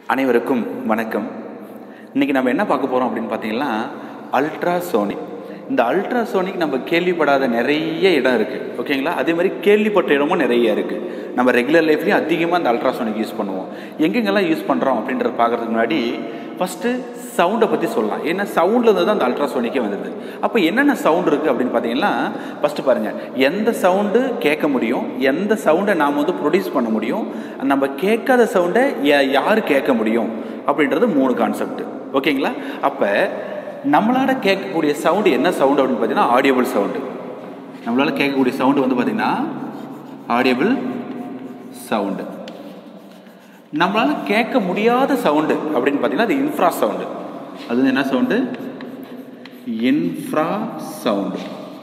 அனைவருக்கும் வணக்கம் இன்றைக்கி நம்ம என்ன பார்க்க போகிறோம் அப்படின்னு பார்த்தீங்கன்னா அல்ட்ராசோனிக் இந்த அல்ட்ராசோனிக் நம்ம கேள்விப்படாத நிறைய இடம் இருக்குது ஓகேங்களா அதே மாதிரி கேள்விப்பட்ட இடமும் நிறைய இருக்குது நம்ம ரெகுலர் லைஃப்லேயும் அதிகமாக இந்த அல்ட்ராசோனிக் யூஸ் பண்ணுவோம் எங்கெங்கெல்லாம் யூஸ் பண்ணுறோம் அப்படின்றத பார்க்குறதுக்கு முன்னாடி ஃபஸ்ட்டு சவுண்டை பற்றி சொல்லலாம் ஏன்னா சவுண்டில் இருந்து தான் அந்த அல்ட்ராசோனிக்கே வந்தது அப்போ என்னென்ன சவுண்ட் இருக்குது அப்படின்னு பார்த்தீங்கன்னா ஃபஸ்ட்டு பாருங்கள் எந்த சவுண்டு கேட்க முடியும் எந்த சவுண்டை நாம் வந்து ப்ரொடியூஸ் பண்ண முடியும் நம்ம கேட்காத சவுண்டை யார் கேட்க முடியும் அப்படின்றது மூணு கான்செப்ட் ஓகேங்களா அப்போ நம்மளால் கேட்கக்கூடிய சவுண்டு என்ன சவுண்டு அப்படின்னு பார்த்தீங்கன்னா ஆடியபிள் சவுண்டு நம்மளால் கேட்கக்கூடிய சவுண்டு வந்து பார்த்திங்கன்னா ஆடியபிள் சவுண்டு நம்மளால் கேட்க முடியாத சவுண்டு அப்படின்னு பார்த்தீங்கன்னா அது இன்ஃப்ரா சவுண்டு அது வந்து என்ன சவுண்டு இன்ஃப்ரா சவுண்டு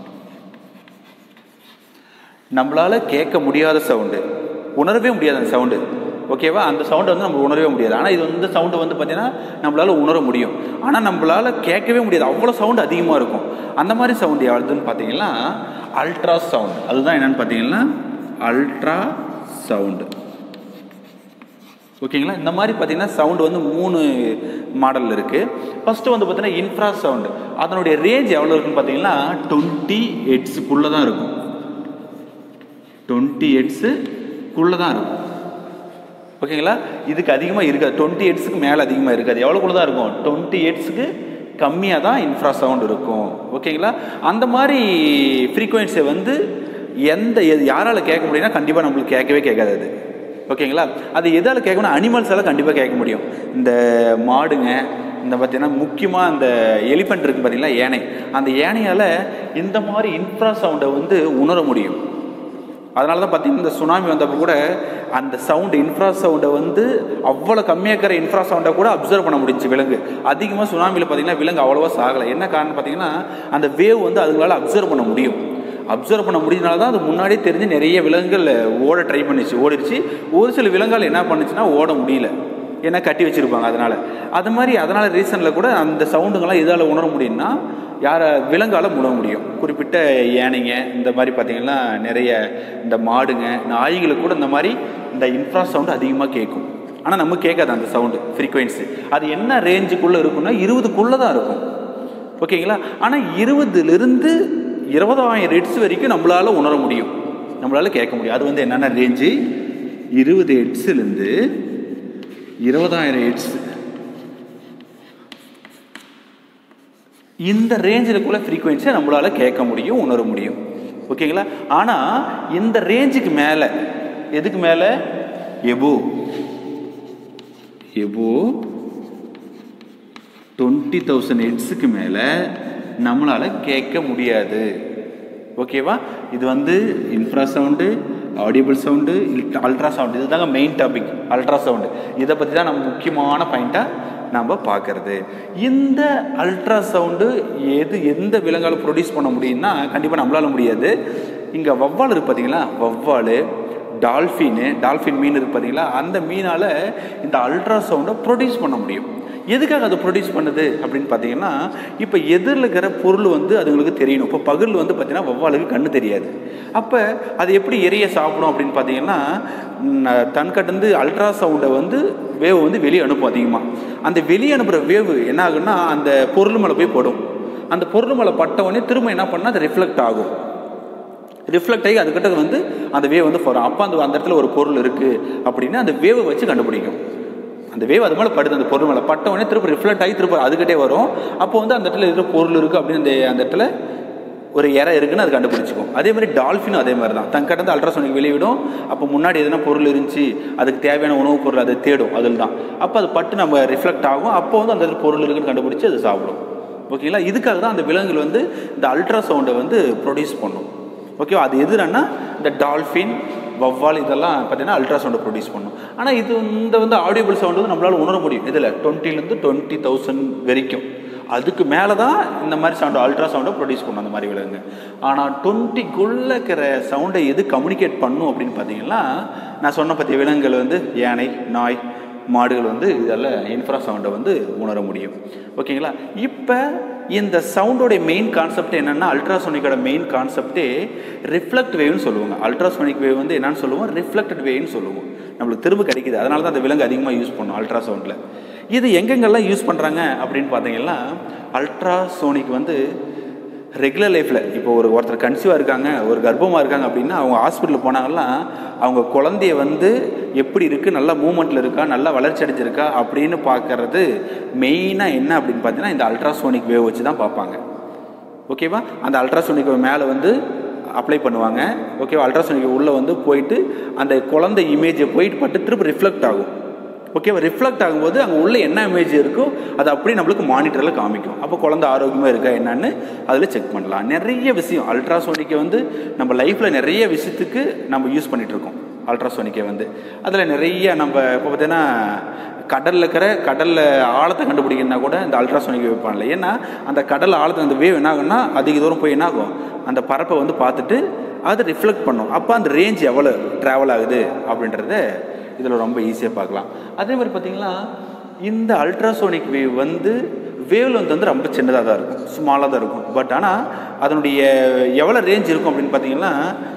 நம்மளால் கேட்க முடியாத சவுண்டு உணரவே முடியாது அந்த சவுண்டு ஓகேவா அந்த சவுண்டை வந்து நம்ம உணரவே முடியாது ஆனால் இது வந்து சவுண்டு வந்து பார்த்தீங்கன்னா நம்மளால் உணர முடியும் ஆனால் நம்மளால் கேட்கவே முடியாது அவ்வளோ சவுண்டு அதிகமாக இருக்கும் அந்த மாதிரி சவுண்டு யாருதுன்னு பார்த்தீங்கன்னா அல்ட்ரா சவுண்ட் அதுதான் என்னென்னு பார்த்தீங்கன்னா அல்ட்ரா சவுண்டு ஓகேங்களா இந்த மாதிரி பார்த்தீங்கன்னா சவுண்டு வந்து மூணு மாடல் இருக்குது ஃபஸ்ட்டு வந்து பார்த்தீங்கன்னா இன்ஃப்ரா சவுண்டு அதனுடைய ரேஞ்ச் எவ்வளோ இருக்குன்னு பார்த்தீங்கன்னா டுவெண்ட்டி எட்ஸுக்குள்ளே தான் இருக்கும் டுவெண்ட்டி எட்ஸுக்குள்ளே தான் இருக்கும் ஓகேங்களா இதுக்கு அதிகமாக இருக்காது டுவெண்ட்டி எட்ஸுக்கு மேலே அதிகமாக இருக்காது எவ்வளோக்குள்ள தான் இருக்கும் டுவெண்ட்டி எட்ஸுக்கு கம்மியாக தான் இன்ஃப்ரா சவுண்ட் இருக்கும் ஓகேங்களா அந்த மாதிரி ஃப்ரீக்குவென்சியை வந்து எந்த யாரால் கேட்க முடியும்னா கண்டிப்பாக நம்மளுக்கு கேட்கவே கேட்காது அது ஓகேங்களா அது எதால் கேட்கணும் அனிமல்ஸால் கண்டிப்பாக கேட்க முடியும் இந்த மாடுங்க இந்த பார்த்தீங்கன்னா முக்கியமாக அந்த எலிஃபெண்ட் இருக்குது பார்த்தீங்களா யானை அந்த யானையால் இந்த மாதிரி இன்ஃப்ரா சவுண்டை வந்து உணர முடியும் அதனால தான் பார்த்தீங்கன்னா இந்த சுனாமி வந்தப்போ கூட அந்த சவுண்டு இன்ஃப்ரா சவுண்டை வந்து அவ்வளோ கம்மியாக இருக்கிற இன்ஃப்ரா சவுண்டை கூட அப்சர்வ் பண்ண முடிஞ்சு விலங்கு அதிகமாக சுனாமியில் பார்த்தீங்கன்னா விலங்கு அவ்வளோவா சாகலை என்ன காரணம் பார்த்தீங்கன்னா அந்த வேவ் வந்து அதுங்களால் அப்சர்வ் பண்ண முடியும் அப்சர்வ் பண்ண முடிஞ்சனால தான் அது முன்னாடியே தெரிஞ்சு நிறைய விலங்குகள் ஓட ட்ரை பண்ணிச்சு ஓடிடுச்சு ஒரு சில விலங்குகள் என்ன பண்ணுச்சுன்னா ஓட முடியல ஏன்னா கட்டி வச்சுருப்பாங்க அதனால் அது மாதிரி அதனால் ரீசனில் கூட அந்த சவுண்டுங்கள்லாம் எதால் உணர முடியும்னா யாரை விலங்கால் உணர முடியும் குறிப்பிட்ட யானைங்க இந்த மாதிரி பார்த்திங்கன்னா நிறைய இந்த மாடுங்க நாய்களுக்கு கூட இந்த மாதிரி இந்த இன்ஃப்ரா சவுண்டு அதிகமாக கேட்கும் ஆனால் நமக்கு கேட்காது அந்த சவுண்டு ஃப்ரீக்வன்சி அது என்ன ரேஞ்சுக்குள்ளே இருக்குன்னா இருபதுக்குள்ளே தான் இருக்கும் ஓகேங்களா ஆனால் இருபதுலேருந்து இருபதாயிரம் ஹெட்ஸ் வரைக்கும் நம்மளால் உணர முடியும் நம்மளால் கேட்க முடியும் அது வந்து என்னென்ன ரேஞ்சு இருபது ஹெட்ஸ்லேருந்து இருபதாயிரம் ஹெட்ஸ் இந்த ரேஞ்சிலுக்குள்ள ஃப்ரீக்குவென்சியை நம்மளால் கேட்க முடியும் உணர முடியும் ஓகேங்களா ஆனால் இந்த ரேஞ்சுக்கு மேலே எதுக்கு மேலே எபோ எபோ டுவெண்ட்டி தௌசண்ட் ஹெட்ஸுக்கு மேலே நம்மளால் கேட்க முடியாது ஓகேவா இது வந்து infrasound audible sound ultrasound இதுதாங்க மெயின் டாபிக் அல்ட்ரா சவுண்டு இதை பற்றி தான் நம்ம முக்கியமான பாயிண்ட்டாக நம்ம பார்க்குறது இந்த அல்ட்ரா சவுண்டு எது எந்த விலங்கால் ப்ரொடியூஸ் பண்ண முடியும்னா கண்டிப்பாக நம்மளால முடியாது இங்கே வவ்வால் இருக்குது பார்த்தீங்களா வவ்வால் டால்ஃபின்னு டால்ஃபின் மீன் இருக்குது பார்த்தீங்களா அந்த மீனால் இந்த அல்ட்ரா சவுண்டை ப்ரொடியூஸ் பண்ண முடியும் எதுக்காக அது ப்ரொடியூஸ் பண்ணுது அப்படின்னு பார்த்தீங்கன்னா இப்போ எதிரில் இருக்கிற பொருள் வந்து அதுங்களுக்கு தெரியணும் இப்போ பகல் வந்து பார்த்தீங்கன்னா வவ்வாலுக்கு கண்ணு தெரியாது அப்போ அது எப்படி எரிய சாப்பிடும் அப்படின்னு பார்த்தீங்கன்னா தன்கட்டந்து அல்ட்ரா சவுண்டை வந்து வேவ் வந்து வெளியே அனுப்பும் அதிகமாக அந்த வெளியே அனுப்புகிற வேவ் என்ன ஆகுன்னா அந்த பொருள் மேலே போய் படும் அந்த பொருள் மேலே பட்டவொடனே திரும்ப என்ன பண்ணால் அது ரிஃப்ளெக்ட் ஆகும் ரிஃப்ளெக்ட் ஆகி அதுக்கிட்ட வந்து அந்த வேவ் வந்து போகிறோம் அப்போ அந்த அந்த இடத்துல ஒரு பொருள் இருக்குது அப்படின்னு அந்த வேவை வச்சு கண்டுபிடிக்கும் அந்த வேவ் அது மேலே படுது அந்த பொருள் மேலே பட்ட உடனே திரும்ப ரிஃப்ளெக்ட் ஆகி திரும்ப அதுக்கிட்டே வரும் அப்போ வந்து அந்த இடத்துல இருக்கிற பொருள் இருக்குது அப்படின்னு அந்த அந்த இடத்துல ஒரு இறை இருக்குன்னு அது கண்டுபிடிச்சிக்கும் அதே மாதிரி டால்ஃபினும் அதே மாதிரி தான் தன் கடந்து அல்ட்ராசோனிக் வெளியிடும் அப்போ முன்னாடி எதனா பொருள் இருந்துச்சு அதுக்கு தேவையான உணவுப் பொருள் அதை தேடும் அதில் தான் அப்போ அது பட்டு நம்ம ரிஃப்ளெக்ட் ஆகும் அப்போ வந்து அந்த இடத்துல பொருள் இருக்குன்னு கண்டுபிடிச்சி அது சாப்பிடும் ஓகேங்களா இதுக்காக தான் அந்த விலங்குகள் வந்து இந்த அல்ட்ரா சவுண்டை வந்து ப்ரொடியூஸ் பண்ணும் ஓகேவா அது எதுனா இந்த டால்ஃபின் வவ்வால் இதெல்லாம் பார்த்தீங்கன்னா அல்ட்ரா சவுண்டை ப்ரொடியூஸ் பண்ணும் ஆனால் இது இந்த வந்து ஆடியபிள் சவுண்டு வந்து நம்மளால் உணர முடியும் இதில் டுவெண்ட்டிலேருந்து டுவெண்ட்டி தௌசண்ட் வரைக்கும் அதுக்கு மேலே தான் இந்த மாதிரி சவுண்டு அல்ட்ரா சவுண்டை ப்ரொடியூஸ் பண்ணும் அந்த மாதிரி விலங்கு ஆனால் டுவெண்ட்டிக்குள்ளே இருக்கிற சவுண்டை எது கம்யூனிகேட் பண்ணும் அப்படின்னு பார்த்தீங்கன்னா நான் சொன்ன பற்றிய விலங்குகள் வந்து யானை நாய் மாடுகள் வந்து இதெல்லாம் இன்ஃப்ரா சவுண்டை வந்து உணர முடியும் ஓகேங்களா இப்போ இந்த சவுண்டோடைய மெயின் கான்செப்ட் என்னென்னா அல்ட்ராசோனிக்கோட மெயின் கான்செப்டே ரிஃப்ளெக்ட் வேவ்னு சொல்லுவாங்க அல்ட்ராசோனிக் வேவ் வந்து என்னன்னு சொல்லுவோம் ரிஃப்ளெக்டட் வேவ்னு சொல்லுவோம் நம்மளுக்கு திரும்ப கிடைக்குது அதனால தான் அந்த விலங்கு அதிகமாக யூஸ் பண்ணும் அல்ட்ராசவுண்டில் இது எங்கெங்கெல்லாம் யூஸ் பண்ணுறாங்க அப்படின்னு பார்த்தீங்கன்னா அல்ட்ராசோனிக் வந்து ரெகுலர் லைஃப்பில் இப்போ ஒரு ஒருத்தர் கன்சீவாக இருக்காங்க ஒரு கர்ப்பமாக இருக்காங்க அப்படின்னா அவங்க ஹாஸ்பிட்டலில் போனாங்கன்னா அவங்க குழந்தைய வந்து எப்படி இருக்குது நல்லா மூமெண்ட்டில் இருக்கா நல்லா வளர்ச்சி அடைஞ்சிருக்கா அப்படின்னு பார்க்கறது மெயினாக என்ன அப்படின்னு பார்த்தீங்கன்னா இந்த அல்ட்ராசோனிக் வேவ் வச்சு தான் பார்ப்பாங்க ஓகேவா அந்த அல்ட்ராசோனிக் மேலே வந்து அப்ளை பண்ணுவாங்க ஓகேவா அல்ட்ராசோனிக் உள்ளே வந்து போயிட்டு அந்த குழந்தை இமேஜை போயிட்டு பட்டு திரும்ப ரிஃப்ளெக்ட் ஆகும் ஓகேவா ரிஃப்ளெக்ட் ஆகும்போது அங்கே உள்ள என்ன இமேஜ் இருக்கோ அது அப்படியே நம்மளுக்கு மானிட்டரில் காமிக்கும் அப்போ குழந்தை ஆரோக்கியமாக இருக்கா என்னன்னு அதில் செக் பண்ணலாம் நிறைய விஷயம் அல்ட்ராசோனிக்கை வந்து நம்ம லைஃப்பில் நிறைய விஷயத்துக்கு நம்ம யூஸ் பண்ணிகிட்ருக்கோம் அல்ட்ராசோனிக்கை வந்து அதில் நிறைய நம்ம இப்போ பார்த்தீங்கன்னா கடலில் இருக்கிற கடலில் ஆழத்தை கண்டுபிடிக்கணும்னா கூட இந்த அல்ட்ராசோனிக் வேவ் பண்ணல ஏன்னா அந்த கடல் ஆழத்தை அந்த வேவ் என்ன ஆகும்னா அதிக தூரம் போய் என்ன ஆகும் அந்த பரப்பை வந்து பார்த்துட்டு அது ரிஃப்ளெக்ட் பண்ணும் அப்போ அந்த ரேஞ்ச் எவ்வளோ ட்ராவல் ஆகுது அப்படின்றத இதில் ரொம்ப ஈஸியாக பார்க்கலாம் அதே மாதிரி பார்த்தீங்கன்னா இந்த அல்ட்ராசோனிக் வேவ் வந்து வேவ் லென்த் வந்து ரொம்ப சின்னதாக தான் இருக்கும் ஸ்மாலாக தான் இருக்கும் பட் ஆனால் அதனுடைய எவ்வளோ ரேஞ்ச் இருக்கும் அப்படின்னு பார்த்தீங்கன்னா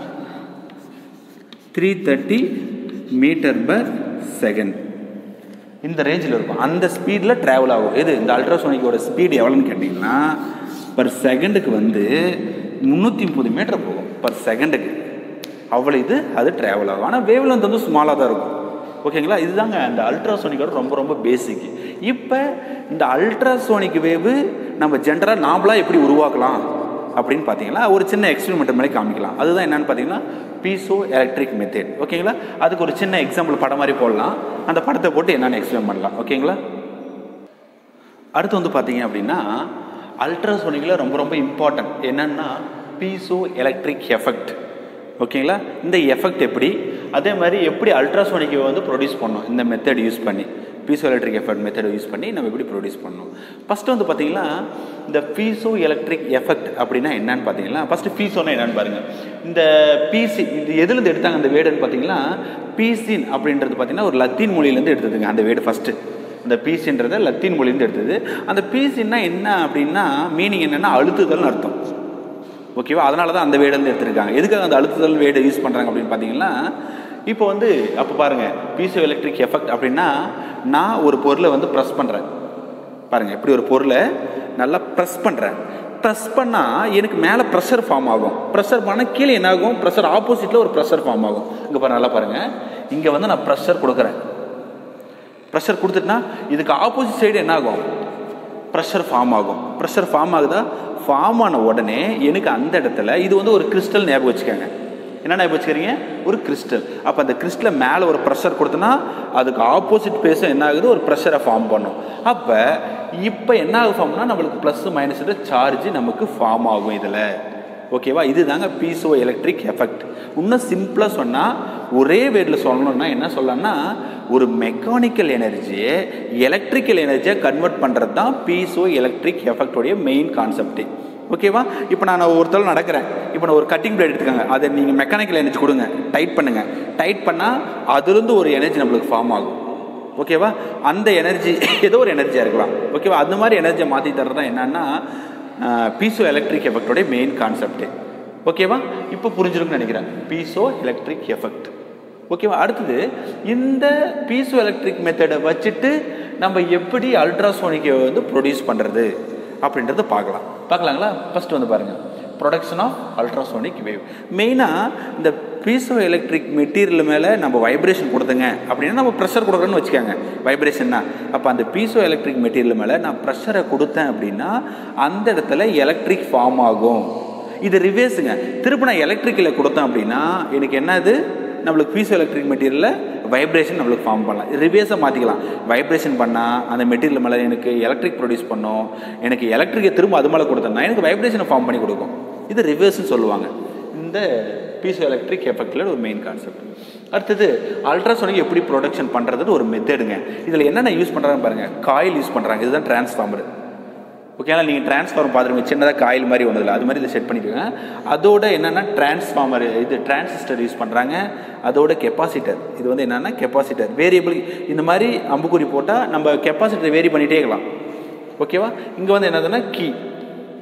three thirty meter per second இந்த ரேஞ்சில் இருக்கும் அந்த ஸ்பீடில் ட்ராவல் ஆகும் எது இந்த அல்ட்ராசோனிக்கோட ஸ்பீடு எவ்வளோன்னு கேட்டிங்கன்னா பர் செகண்டுக்கு வந்து முந்நூற்றி முப்பது மீட்டர் போகும் பர் செகண்டுக்கு அவ்வளோ இது அது ட்ராவல் ஆகும் ஆனால் வேவ் லென்த் வந்து ஸ்மாலாக தான் இருக்கும் ஓகேங்களா இதுதாங்க அந்த அல்ட்ராசோனிக்கோட ரொம்ப ரொம்ப பேசிக் இப்போ இந்த அல்ட்ராசோனிக் வேவு நம்ம ஜென்ரலாக நாமளாக எப்படி உருவாக்கலாம் அப்படின்னு பார்த்தீங்கன்னா ஒரு சின்ன எக்ஸ்பெரிமெண்ட் மாதிரி காமிக்கலாம் அதுதான் என்னன்னு பார்த்தீங்கன்னா பீசோ எலக்ட்ரிக் மெத்தட் ஓகேங்களா அதுக்கு ஒரு சின்ன எக்ஸாம்பிள் படம் மாதிரி போடலாம் அந்த படத்தை போட்டு என்னென்னு எக்ஸ்பிளைன் பண்ணலாம் ஓகேங்களா அடுத்து வந்து பார்த்தீங்க அப்படின்னா அல்ட்ராசோனிக்கில் ரொம்ப ரொம்ப இம்பார்ட்டன்ட் என்னென்னா பீசோ எலக்ட்ரிக் எஃபெக்ட் ஓகேங்களா இந்த எஃபெக்ட் எப்படி அதே மாதிரி எப்படி அல்ட்ராசோனிக்கை வந்து ப்ரொடியூஸ் பண்ணோம் இந்த மெத்தட் யூஸ் பண்ணி piezoelectric effect method use பண்ணி நம்ம எப்படி ப்ரொடியூஸ் பண்ணணும் ஃபஸ்ட்டு வந்து பார்த்தீங்கன்னா இந்த பீசோ எலக்ட்ரிக் எஃபெக்ட் அப்படின்னா என்னன்னு பார்த்தீங்கன்னா ஃபஸ்ட்டு பீசோன்னா என்னன்னு பாருங்கள் இந்த பிசி இது எதுலேருந்து எடுத்தாங்க அந்த வேர்டுன்னு பார்த்தீங்கன்னா பீசின் அப்படின்றது பார்த்தீங்கன்னா ஒரு லத்தீன் மொழியிலேருந்து எடுத்ததுங்க அந்த வேர்டு ஃபஸ்ட்டு இந்த பீசின்றத லத்தீன் மொழியிலேருந்து எடுத்தது அந்த பீசின்னா என்ன அப்படின்னா மீனிங் என்னென்னா அழுத்துதல்னு அர்த்தம் ஓகேவா அதனால தான் அந்த வேர்டு எடுத்திருக்காங்க எதுக்காக அந்த அழுத்துதல் வேர்டு யூஸ் பண்ணுறாங்க அப்படின்னு பார்த்தீங்கன்னா இப்போ வந்து அப்போ பாருங்கள் பீசோ எலக்ட்ரிக் எஃபெக்ட் அப்படின்னா நான் ஒரு பொருளை வந்து ப்ரெஸ் பண்ணுறேன் பாருங்கள் இப்படி ஒரு பொருளை நல்லா ப்ரெஸ் பண்ணுறேன் ப்ரெஸ் பண்ணால் எனக்கு மேலே ப்ரெஷர் ஃபார்ம் ஆகும் ப்ரெஷர் பண்ணால் கீழே என்ன ஆகும் ப்ரெஷர் ஆப்போசிட்டில் ஒரு ப்ரெஷர் ஃபார்ம் ஆகும் இங்கே பாருங்க நல்லா பாருங்கள் இங்கே வந்து நான் ப்ரெஷர் கொடுக்குறேன் ப்ரெஷர் கொடுத்துட்டுனா இதுக்கு ஆப்போசிட் சைடு என்ன ஆகும் ப்ரெஷர் ஃபார்ம் ஆகும் ப்ரெஷர் ஃபார்ம் ஆகுதா ஃபார்ம் ஆன உடனே எனக்கு அந்த இடத்துல இது வந்து ஒரு கிறிஸ்டல் ஞாபகம் வச்சுக்கோங்க என்ன ஞாபகம் வச்சுக்கிறீங்க ஒரு கிறிஸ்டல் அப்போ அந்த கிறிஸ்டலை மேலே ஒரு ப்ரெஷர் கொடுத்தனா அதுக்கு ஆப்போசிட் பேஸும் என்ன ஆகுது ஒரு ப்ரெஷரை ஃபார்ம் பண்ணும் அப்போ இப்போ என்ன ஆகும் ஃபார்ம்னா நம்மளுக்கு ப்ளஸ் மைனஸ் சார்ஜ் நமக்கு ஃபார்ம் ஆகும் இதில் ஓகேவா இதுதாங்க பீசோ எலக்ட்ரிக் எஃபெக்ட் இன்னும் சிம்பிளாக சொன்னால் ஒரே வேர்டில் சொல்லணும்னா என்ன சொல்லலாம்னா ஒரு மெக்கானிக்கல் எனர்ஜியை எலக்ட்ரிக்கல் எனர்ஜியை கன்வெர்ட் பண்ணுறது தான் பீசோ எலக்ட்ரிக் எஃபெக்டோடைய மெயின் கான்செப்ட்டு ஓகேவா இப்போ நான் ஒருத்தர் நடக்கிறேன் இப்போ நான் ஒரு கட்டிங் பிளேட் எடுத்துக்கோங்க அதை நீங்கள் மெக்கானிக்கல் எனர்ஜி கொடுங்க டைட் பண்ணுங்கள் டைட் பண்ணால் அதுலேருந்து ஒரு எனர்ஜி நம்மளுக்கு ஃபார்ம் ஆகும் ஓகேவா அந்த எனர்ஜி ஏதோ ஒரு எனர்ஜியாக இருக்கலாம் ஓகேவா அந்த மாதிரி எனர்ஜியை மாற்றி தர்றது தான் என்னன்னா பீசோ எலக்ட்ரிக் எஃபெக்டோடைய மெயின் கான்செப்டே ஓகேவா இப்போ புரிஞ்சிருக்குன்னு நினைக்கிறேன் பீசோ எலக்ட்ரிக் எஃபெக்ட் ஓகேவா அடுத்தது இந்த பீசோ எலக்ட்ரிக் மெத்தடை வச்சுட்டு நம்ம எப்படி அல்ட்ராசோனிக்கை வந்து ப்ரொடியூஸ் பண்ணுறது அப்படின்றத பார்க்கலாம் பார்க்கலாங்களா ஃபஸ்ட்டு வந்து பாருங்கள் ப்ரொடக்ஷன் ஆஃப் அல்ட்ராசோனிக் வேவ் மெயினாக இந்த பீசோ எலக்ட்ரிக் மெட்டீரியல் மேலே நம்ம வைப்ரேஷன் கொடுத்தங்க அப்படின்னா நம்ம ப்ரெஷர் கொடுக்குறோன்னு வச்சுக்கோங்க வைப்ரேஷன்னா அப்போ அந்த பீசோ எலக்ட்ரிக் மெட்டீரியல் மேலே நான் ப்ரெஷரை கொடுத்தேன் அப்படின்னா அந்த இடத்துல எலக்ட்ரிக் ஃபார்ம் ஆகும் இது ரிவேர்ஸுங்க திரும்ப நான் எலக்ட்ரிக்கில் கொடுத்தேன் அப்படின்னா எனக்கு என்னது நம்மளுக்கு பீசோ எலக்ட்ரிக் மெட்டீரியலில் வைப்ரேஷன் நம்மளுக்கு ஃபார்ம் பண்ணலாம் ரிவேர்ஸை மாற்றிக்கலாம் வைப்ரேஷன் பண்ணால் அந்த மெட்டீரியல் மேலே எனக்கு எலக்ட்ரிக் ப்ரொடியூஸ் பண்ணும் எனக்கு எலக்ட்ரிக்கை திரும்ப அது மேலே கொடுத்தேன்னா எனக்கு வைப்ரேஷனை ஃபார்ம் பண்ணி கொடுக்கும் இது ரிவேர்ஸ்னு சொல்லுவாங்க இந்த பீசோ எலக்ட்ரிக் எஃபெக்டில் ஒரு மெயின் கான்செப்ட் அடுத்தது அல்ட்ராசோனிக் எப்படி ப்ரொடக்ஷன் பண்ணுறதுன்னு ஒரு மெத்தடுங்க இதில் என்னென்ன யூஸ் பண்ணுறாங்க பாருங்கள் காயில் யூஸ் பண்ணுறாங்க இதுதான் டிரான்ஸ்ஃபார்மர் ஓகேங்களா நீங்கள் டிரான்ஸ்ஃபார்மர் பார்த்துருங்க சின்னதாக காயில் மாதிரி ஒன்றும் இல்லை அது மாதிரி இதை செட் பண்ணிக்கோங்க அதோட என்னென்னா டிரான்ஸ்ஃபார்மர் இது டிரான்சிஸ்டர் யூஸ் பண்ணுறாங்க அதோட கெப்பாசிட்டர் இது வந்து என்னென்னா கெப்பாசிட்டர் வேரியபிள் இந்த மாதிரி அம்புக்குறி போட்டால் நம்ம கெப்பாசிட்டர் வேரி பண்ணிகிட்டே இருக்கலாம் ஓகேவா இங்கே வந்து என்னதுன்னா கீ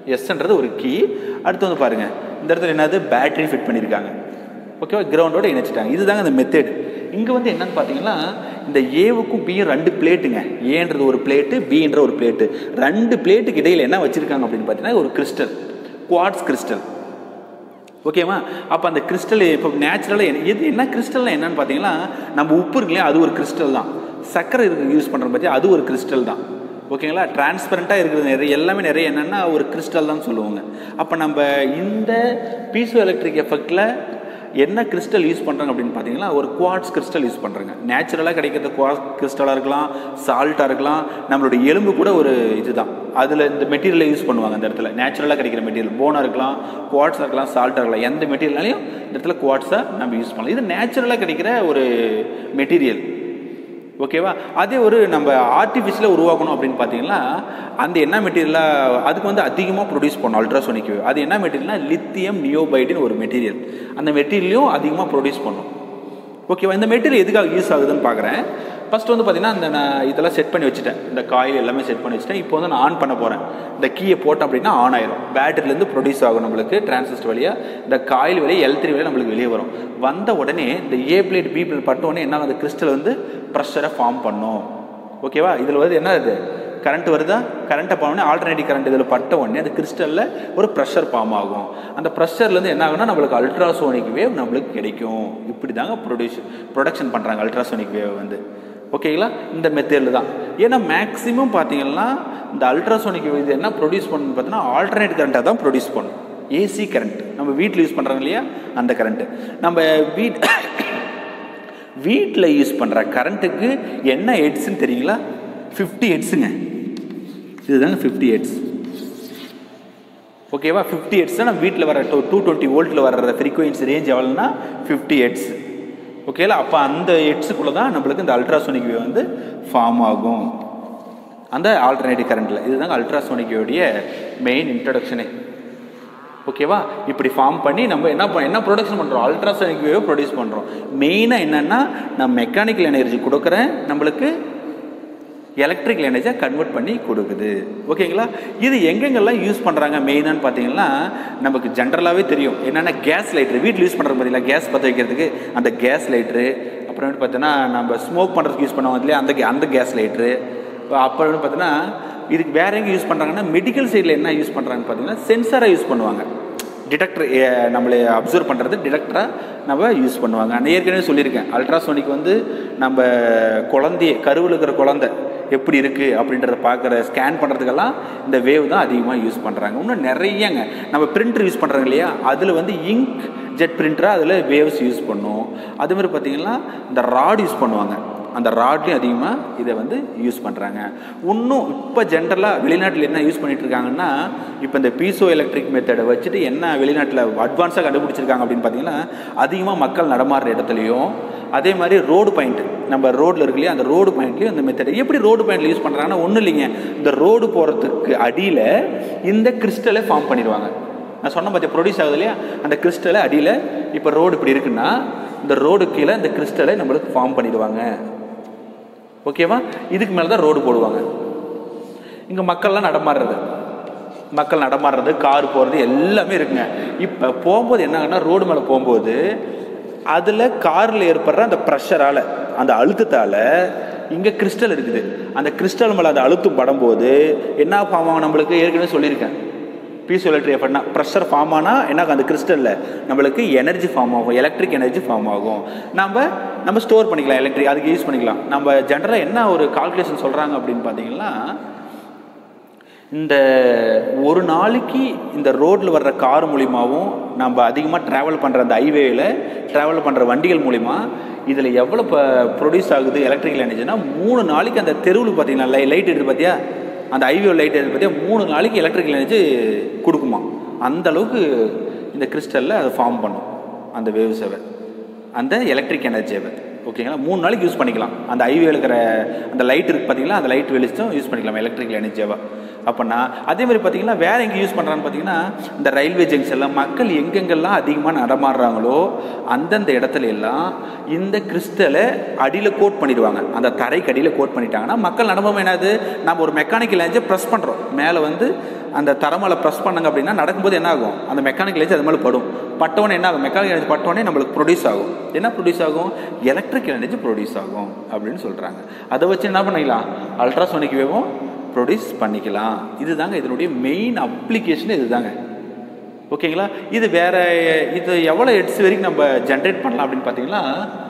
எஸ்ன்றது ஒரு கீ அடுத்து வந்து பாருங்கள் இந்த இடத்துல என்னது பேட்டரி ஃபிட் பண்ணியிருக்காங்க ஓகேவா கிரவுண்டோட இணைச்சிட்டாங்க இதுதாங்க அந்த மெத்தேடு இங்கே வந்து என்னன்னு பார்த்தீங்கன்னா இந்த ஏவுக்கும் பியும் ரெண்டு பிளேட்டுங்க ஏன்றது ஒரு பிளேட்டு பின்ற ஒரு பிளேட்டு ரெண்டு பிளேட்டுக்கு இடையில் என்ன வச்சுருக்காங்க அப்படின்னு பார்த்தீங்கன்னா ஒரு கிறிஸ்டல் குவாட்ஸ் கிறிஸ்டல் ஓகேவா அப்போ அந்த கிறிஸ்டல் இப்போ நேச்சுரலாக எது என்ன கிறிஸ்டல்னா என்னன்னு பார்த்தீங்கன்னா நம்ம உப்பு இருக்கு இல்லையா அது ஒரு கிறிஸ்டல் தான் சர்க்கரை இருக்கு யூஸ் பண்ணுறோம் பற்றி அது ஒரு கிறிஸ்டல் தான் ஓகேங்களா டிரான்ஸ்பரண்ட்டாக இருக்கிறது நிறைய எல்லாமே நிறைய என்னென்னா ஒரு கிறிஸ்டல் தான் சொல்லுவாங்க அப்போ நம்ம இந்த பீசோ எலக்ட்ரிக் எஃபெக்டில் என்ன கிறிஸ்டல் யூஸ் பண்ணுறாங்க அப்படின்னு பார்த்தீங்கன்னா ஒரு குவாட்ஸ் கிறிஸ்டல் யூஸ் பண்ணுறாங்க நேச்சுரலாக கிடைக்கிறது குவாட்ஸ் கிறிஸ்டலாக இருக்கலாம் சால்ட்டாக இருக்கலாம் நம்மளுடைய எலும்பு கூட ஒரு இதுதான் அதில் இந்த மெட்டீரியலை யூஸ் பண்ணுவாங்க அந்த இடத்துல நேச்சுரலாக கிடைக்கிற மெட்டீரியல் போனாக இருக்கலாம் குவாட்ஸாக இருக்கலாம் சால்ட்டாக இருக்கலாம் எந்த மெட்டீரியல்னாலையும் இந்த இடத்துல குவாட்ஸாக நம்ம யூஸ் பண்ணலாம் இது நேச்சுரலாக கிடைக்கிற ஒரு மெட்டீரியல் ஓகேவா அதே ஒரு நம்ம ஆர்டிஃபிஷியலாக உருவாக்கணும் அப்படின்னு பார்த்தீங்கன்னா அந்த என்ன மெட்டீரியலாக அதுக்கு வந்து அதிகமாக ப்ரொடியூஸ் பண்ணணும் அல்ட்ராசோனிக் வேவ் அது என்ன மெட்டீரியல்னா லித்தியம் நியோபைடுன்னு ஒரு மெட்டீரியல் அந்த மெட்டீரியலையும் அதிகமாக ப்ரொடியூஸ் பண்ணும் ஓகேவா இந்த மெட்டீரியல் எதுக்காக யூஸ் ஆகுதுன்னு பார்க்குறேன் ஃபஸ்ட் வந்து பார்த்தீங்கன்னா இந்த நான் இதெல்லாம் செட் பண்ணி வச்சுட்டேன் இந்த காயில் எல்லாமே செட் பண்ணி வச்சுட்டேன் இப்போ வந்து நான் ஆன் பண்ண போகிறேன் இந்த கீயை போட்டோம் அப்படின்னா ஆன் ஆயிரும் பேட்டரிலேருந்து ப்ரொடியூஸ் ஆகும் நம்மளுக்கு டிரான்சிஸ்டர் வழியாக இந்த காயில் வழியாக எல் த்ரீ வழியாக நம்மளுக்கு வெளியே வரும் வந்த உடனே இந்த ஏ பிளேட் பி பிளேட் பட்ட உடனே என்ன அந்த கிறிஸ்டல் வந்து ப்ரெஷரை ஃபார்ம் பண்ணும் ஓகேவா இதில் வந்து என்ன இது கரண்ட் வருதா கரண்ட்டை போனோடனே ஆல்டர்னேட்டிவ் கரண்ட் இதில் பட்ட உடனே அந்த கிறிஸ்டலில் ஒரு ப்ரெஷர் ஃபார்ம் ஆகும் அந்த ப்ரெஷர்லேருந்து என்ன ஆகும்னா நம்மளுக்கு அல்ட்ராசோனிக் வேவ் நம்மளுக்கு கிடைக்கும் இப்படி தாங்க ப்ரொடியூஸ் ப்ரொடக்ஷன் பண்ணுறாங்க அல்ட்ராசோனிக் வேவ் வந்து ஓகேங்களா இந்த மெத்தேடில் தான் ஏன்னா மேக்ஸிமம் பார்த்தீங்கன்னா இந்த அல்ட்ராசோனிக் வேவ் இது என்ன ப்ரொடியூஸ் பண்ணணும் பார்த்தீங்கன்னா ஆல்டர்னேட் கரண்ட்டாக தான் ப்ரொடியூஸ் பண்ணும் ஏசி கரண்ட் நம்ம வீட்டில் யூஸ் பண்ணுறாங்க இல்லையா அந்த கரண்ட்டு நம்ம வீட் வீட்டில் யூஸ் பண்ணுற கரண்ட்டுக்கு என்ன ஹெட்ஸ்ன்னு தெரியுங்களா ஃபிஃப்டி ஹெட்ஸுங்க இதுதாங்க ஃபிஃப்டி ஹெட்ஸ் ஓகேவா ஃபிஃப்டி ஹெட்ஸ் நம்ம வீட்டில் வர டூ டூ டுவெண்ட்டி வோல்ட்டில் வர்ற ஃப்ரீக்வன்சி ரேஞ்ச் எவ்வளோன்னா ஃபிஃப்டி ஹெட்ஸ் ஓகேல அப்போ அந்த ஹெட்ஸுக்குள்ளே தான் நம்மளுக்கு இந்த அல்ட்ராசோனிக் வேவ் வந்து ஃபார்ம் ஆகும் அந்த ஆல்டர்னேட்டிவ் கரண்ட்டில் இதுதாங்க அல்ட்ராசோனிக் வேவுடைய மெயின் இன்ட்ரடக்ஷனே ஓகேவா இப்படி ஃபார்ம் பண்ணி நம்ம என்ன ப- என்ன ப்ரொடக்ஷன் பண்ணுறோம் அல்ட்ராசோனிக் வேவ் ப்ரொடியூஸ் பண்ணுறோம் மெயினாக என்னென்னா நம்ம மெக்கானிக்கல் எனர்ஜி கொடுக்குறேன் நம்மளுக்கு எலக்ட்ரிக்கல் எனர்ஜியை கன்வெர்ட் பண்ணி கொடுக்குது ஓகேங்களா இது எங்கெங்கெல்லாம் யூஸ் பண்ணுறாங்க மெயினான்னு பார்த்தீங்கன்னா நமக்கு ஜென்ரலாகவே தெரியும் என்னென்னா கேஸ் லைட்ரு வீட்டில் யூஸ் பண்ணுற பார்த்தீங்களா கேஸ் பற்ற வைக்கிறதுக்கு அந்த கேஸ் லைட்ரு அப்புறமேட்டு பார்த்தீங்கன்னா நம்ம ஸ்மோக் பண்ணுறதுக்கு யூஸ் பண்ணுவோம் இல்லையா அந்த அந்த கேஸ் லைட்ரு அப்புறம் பார்த்தீங்கன்னா இதுக்கு வேற எங்கே யூஸ் பண்ணுறாங்கன்னா மெடிக்கல் சைடில் என்ன யூஸ் பண்ணுறாங்கன்னு பார்த்தீங்கன்னா சென்சாராக யூஸ் பண்ணுவாங்க டிடெக்டர் நம்மளை அப்சர்வ் பண்ணுறது டிடெக்டராக நம்ம யூஸ் பண்ணுவாங்க நான் ஏற்கனவே சொல்லியிருக்கேன் அல்ட்ராசோனிக் வந்து நம்ம குழந்தைய கருவில் இருக்கிற குழந்தை எப்படி இருக்குது அப்படின்றத பார்க்குற ஸ்கேன் பண்ணுறதுக்கெல்லாம் இந்த வேவ் தான் அதிகமாக யூஸ் பண்ணுறாங்க இன்னும் நிறையங்க நம்ம பிரிண்டர் யூஸ் பண்ணுறாங்க இல்லையா அதில் வந்து இங்க் ஜெட் பிரிண்டராக அதில் வேவ்ஸ் யூஸ் பண்ணும் அது மாதிரி பார்த்தீங்கன்னா இந்த ராட் யூஸ் பண்ணுவாங்க அந்த ராட்லையும் அதிகமாக இதை வந்து யூஸ் பண்ணுறாங்க இன்னும் இப்போ ஜென்ரலாக வெளிநாட்டில் என்ன யூஸ் பண்ணிட்டு இருக்காங்கன்னா இப்போ இந்த பீசோ எலக்ட்ரிக் மெத்தடை வச்சுட்டு என்ன வெளிநாட்டில் அட்வான்ஸாக கண்டுபிடிச்சிருக்காங்க அப்படின்னு பார்த்தீங்கன்னா அதிகமாக மக்கள் நடமாடுற இடத்துலையும் அதே மாதிரி ரோடு பாயிண்ட் நம்ம ரோட்டில் இருக்கு இல்லையா அந்த ரோடு பாயிண்ட்லேயும் இந்த மெத்தட் எப்படி ரோடு பாயிண்ட்ல யூஸ் பண்ணுறாங்கன்னா ஒன்றும் இல்லைங்க இந்த ரோடு போகிறதுக்கு அடியில் இந்த கிறிஸ்டலை ஃபார்ம் பண்ணிடுவாங்க நான் சொன்ன பார்த்தியா ப்ரொடியூஸ் ஆகுது இல்லையா அந்த கிறிஸ்டலை அடியில் இப்போ ரோடு இப்படி இருக்குன்னா இந்த ரோடு கீழே இந்த கிறிஸ்டலை நம்மளுக்கு ஃபார்ம் பண்ணிடுவாங்க ஓகேவா இதுக்கு மேலே தான் ரோடு போடுவாங்க இங்கே மக்கள்லாம் நடமாடுறது மக்கள் நடமாடுறது கார் போகிறது எல்லாமே இருக்குங்க இப்போ போகும்போது என்ன ஆகுனா ரோடு மேலே போகும்போது அதில் காரில் ஏற்படுற அந்த ப்ரெஷரால் அந்த அழுத்தத்தால் இங்கே கிறிஸ்டல் இருக்குது அந்த கிறிஸ்டல் மேலே அந்த அழுத்தம் படும்போது என்ன ஃபார்ம் ஆகும் நம்மளுக்கு ஏற்கனவே சொல்லியிருக்கேன் பீஸ் எலக்ட்ரி எஃபர்ட்னா ப்ரெஷர் ஃபார்ம் ஆனால் என்ன ஆகும் அந்த கிறிஸ்டலில் நம்மளுக்கு எனர்ஜி ஃபார்ம் ஆகும் எலக்ட்ரிக் எனர்ஜி ஃபார்ம் ஆகும் நம்ம நம்ம ஸ்டோர் பண்ணிக்கலாம் எலக்ட்ரிக் அதுக்கு யூஸ் பண்ணிக்கலாம் நம்ம ஜென்ரலாக என்ன ஒரு கால்குலேஷன் சொல்கிறாங்க அப்படின்னு பார்த்தீங்கன்னா இந்த ஒரு நாளைக்கு இந்த ரோட்டில் வர்ற கார் மூலிமாவும் நம்ம அதிகமாக ட்ராவல் பண்ணுற அந்த ஹைவேயில் ட்ராவல் பண்ணுற வண்டிகள் மூலிமா இதில் எவ்வளோ இப்போ ப்ரொடியூஸ் ஆகுது எலக்ட்ரிக்கல் எனர்ஜினா மூணு நாளைக்கு அந்த தெருவில் பார்த்தீங்கன்னா லை லைட் எடுத்து பார்த்தியா அந்த ஹைவே லைட் எடுத்து பார்த்தியா மூணு நாளைக்கு எலக்ட்ரிக்கல் எனர்ஜி கொடுக்குமா அந்த அளவுக்கு இந்த கிறிஸ்டலில் அதை ஃபார்ம் பண்ணும் அந்த வேவ்ஸை அந்த எலக்ட்ரிக் எனர்ஜியை ஓகேங்களா மூணு நாளைக்கு யூஸ் பண்ணிக்கலாம் அந்த ஹைவேல இருக்கிற அந்த லைட் இருக்கு பார்த்தீங்களா அந்த லைட் வெளிச்சம் யூஸ் பண்ணிக்கலாம் எலக்ட்ரிக்கல் எனர்ஜியாவா அப்படின்னா அதே மாதிரி பார்த்தீங்கன்னா வேற எங்கே யூஸ் பண்ணுறான்னு பார்த்தீங்கன்னா இந்த ரயில்வே ஜங்ஷன்ல மக்கள் எங்கெங்கெல்லாம் அதிகமாக நடமாடுறாங்களோ அந்தந்த இடத்துல எல்லாம் இந்த கிறிஸ்டலை அடியில் கோட் பண்ணிடுவாங்க அந்த தரைக்கு அடியில் கோட் பண்ணிட்டாங்கன்னா மக்கள் நடமாடும் என்னது நம்ம ஒரு மெக்கானிக்கல் எனர்ஜியை ப்ரெஸ் பண்ணுறோம் மேலே வந்து அந்த தரமலை ப்ரெஸ் பண்ணாங்க அப்படின்னா நடக்கும்போது என்ன ஆகும் அந்த மெக்கானிக்கல் எனர்ஜி அது மேலே படும் பட்டவொடனே என்ன ஆகும் மெக்கானிக்கல் எனர்ஜி பட்டவொடனே நம்மளுக்கு ப்ரொடியூஸ் ஆகும் என்ன ப்ரொடியூஸ் ஆகும் எலக்ட்ரிக்கல் எனர்ஜி ப்ரொடியூஸ் ஆகும் அப்படின்னு சொல்கிறாங்க அதை வச்சு என்ன பண்ணிக்கலாம் அல்ட்ராசோனிக் வேவும் ப்ரொடியூஸ் பண்ணிக்கலாம் இதுதாங்க இதனுடைய மெயின் அப்ளிகேஷன் இதுதாங்க ஓகேங்களா இது வேற இது எவ்வளோ ஹெட்ஸ் வரைக்கும் நம்ம ஜென்ரேட் பண்ணலாம் அப்படின்னு பார்த்தீங்கன்னா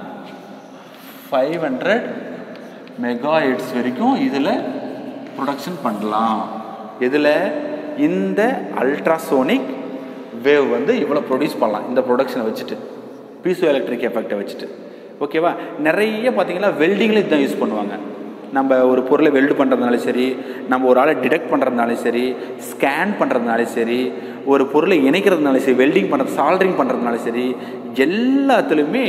ஃபைவ் ஹண்ட்ரட் மெகா ஹெட்ஸ் வரைக்கும் இதில் ப்ரொடக்ஷன் பண்ணலாம் இதில் இந்த அல்ட்ராசோனிக் வேவ் வந்து இவ்வளோ ப்ரொடியூஸ் பண்ணலாம் இந்த ப்ரொடக்ஷனை வச்சுட்டு பீசோ எலக்ட்ரிக் எஃபெக்டை வச்சுட்டு ஓகேவா நிறைய பார்த்தீங்கன்னா வெல்டிங்கில் இதுதான் யூஸ் பண்ணுவாங்க நம்ம ஒரு பொருளை வெல்டு பண்ணுறதுனாலும் சரி நம்ம ஒரு ஆளை டிடெக்ட் பண்ணுறதுனாலும் சரி ஸ்கேன் பண்ணுறதுனாலும் சரி ஒரு பொருளை இணைக்கிறதுனாலும் சரி வெல்டிங் பண்ணுறது சால்ட்ரிங் பண்ணுறதுனாலும் சரி எல்லாத்துலேயுமே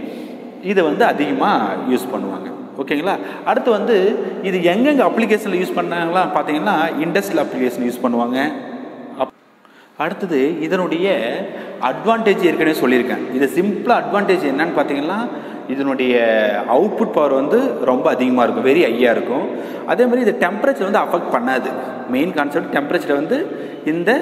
இதை வந்து அதிகமாக யூஸ் பண்ணுவாங்க ஓகேங்களா அடுத்து வந்து இது எங்கெங்கே அப்ளிகேஷனில் யூஸ் பண்ணாங்களா பார்த்தீங்கன்னா இண்டஸ்ட்ரியல் அப்ளிகேஷன் யூஸ் பண்ணுவாங்க அப் அடுத்தது இதனுடைய அட்வான்டேஜ் ஏற்கனவே சொல்லியிருக்கேன் இது சிம்பிளாக அட்வான்டேஜ் என்னன்னு பார்த்தீங்கன்னா இதனுடைய அவுட்புட் பவர் வந்து ரொம்ப அதிகமாக இருக்கும் வெரி ஹையாக இருக்கும் அதே மாதிரி இது டெம்பரேச்சர் வந்து அஃபெக்ட் பண்ணாது மெயின் கான்செப்ட் டெம்பரேச்சரை வந்து இந்த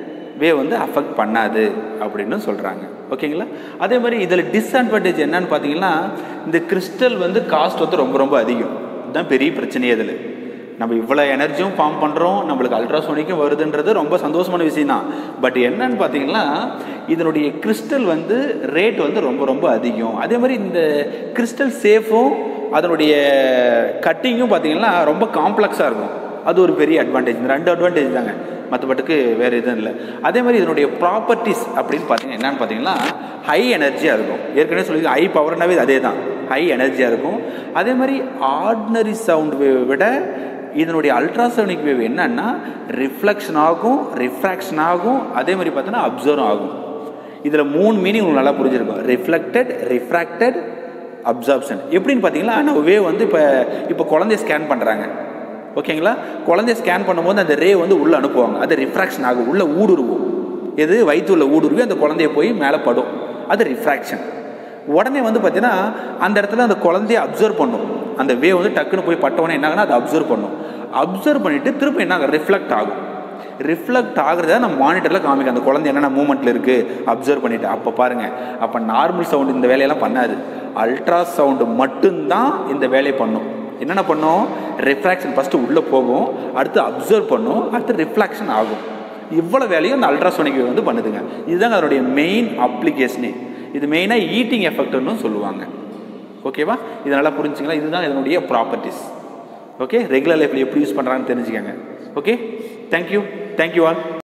வே வந்து அஃபெக்ட் பண்ணாது அப்படின்னு சொல்கிறாங்க ஓகேங்களா அதே மாதிரி இதில் டிஸ்அட்வான்டேஜ் என்னன்னு பார்த்தீங்கன்னா இந்த கிறிஸ்டல் வந்து காஸ்ட் வந்து ரொம்ப ரொம்ப அதிகம் இதுதான் பெரிய பிரச்சனையே அதில் நம்ம இவ்வளோ எனர்ஜியும் ஃபார்ம் பண்ணுறோம் நம்மளுக்கு அல்ட்ராசோனிக்கும் வருதுன்றது ரொம்ப சந்தோஷமான விஷயம் தான் பட் என்னன்னு பார்த்தீங்கன்னா இதனுடைய கிறிஸ்டல் வந்து ரேட் வந்து ரொம்ப ரொம்ப அதிகம் அதே மாதிரி இந்த கிறிஸ்டல் சேஃபும் அதனுடைய கட்டிங்கும் பார்த்தீங்கன்னா ரொம்ப காம்ப்ளெக்ஸாக இருக்கும் அது ஒரு பெரிய அட்வான்டேஜ் இந்த ரெண்டு அட்வான்டேஜ் தாங்க மற்றபட்டுக்கு வேறு எதுவும் இல்லை அதே மாதிரி இதனுடைய ப்ராப்பர்ட்டிஸ் அப்படின்னு பார்த்தீங்கன்னா என்னன்னு பார்த்தீங்கன்னா ஹை எனர்ஜியாக இருக்கும் ஏற்கனவே சொல்லி ஹை பவர்னாவே அதே தான் ஹை எனர்ஜியாக இருக்கும் அதே மாதிரி ஆர்டினரி சவுண்ட் வேவை விட இதனுடைய அல்ட்ராசோனிக் வேவ் என்னன்னா ரிஃப்ளெக்ஷன் ஆகும் ரிஃப்ராக்ஷன் ஆகும் அதே மாதிரி பார்த்தோன்னா அப்சர்வ் ஆகும் இதில் மூணு மீனிங் உங்களுக்கு நல்லா புரிஞ்சிருக்கும் ரிஃப்ளெக்டட் ரிஃப்ராக்டட் அப்சார்ப்ஷன் எப்படின்னு பார்த்தீங்கன்னா நம்ம வேவ் வந்து இப்போ இப்போ குழந்தைய ஸ்கேன் பண்ணுறாங்க ஓகேங்களா குழந்தைய ஸ்கேன் பண்ணும்போது அந்த ரே வந்து உள்ளே அனுப்புவாங்க அது ரிஃப்ராக்ஷன் ஆகும் உள்ளே ஊடுருவும் எது வயிற்றுள்ள ஊடுருவி அந்த குழந்தைய போய் மேலே படும் அது ரிஃப்ராக்ஷன் உடனே வந்து பார்த்தீங்கன்னா அந்த இடத்துல அந்த குழந்தைய அப்சர்வ் பண்ணும் அந்த வே வந்து டக்குன்னு போய் பட்டவொடனே என்ன ஆகுனா அதை அப்சர்வ் பண்ணும் அப்சர்வ் பண்ணிவிட்டு திரும்ப என்ன ஆகும் ரிஃப்ளெக்ட் ஆகும் ரிஃப்ளெக்ட் ஆகுறத நம்ம மானிட்டரில் காமிக்கும் அந்த குழந்தை என்னென்ன மூமெண்ட்டில் இருக்குது அப்சர்வ் பண்ணிவிட்டு அப்போ பாருங்கள் அப்போ நார்மல் சவுண்டு இந்த வேலையெல்லாம் பண்ணாது அல்ட்ரா சவுண்டு மட்டும்தான் இந்த வேலையை பண்ணும் என்னென்ன பண்ணும் ரிஃப்ராக்ஷன் ஃபஸ்ட்டு உள்ளே போகும் அடுத்து அப்சர்வ் பண்ணும் அடுத்து ரிஃப்ளாக்ஷன் ஆகும் இவ்வளோ வேலையும் அந்த அல்ட்ராசோனிக் வந்து பண்ணுதுங்க இதுதாங்க அதனுடைய மெயின் அப்ளிகேஷனே இது மெயினாக ஈட்டிங் எஃபெக்ட்னு சொல்லுவாங்க ஓகேவா இது நல்லா புரிஞ்சுங்களா இதுதான் இதனுடைய ப்ராப்பர்ட்டிஸ் ஓகே ரெகுலர் லைஃப்பில் எப்படி யூஸ் பண்ணுறாங்கன்னு தெரிஞ்சுக்கங்க ஓகே தேங்க்யூ தேங்க்யூ ஆல்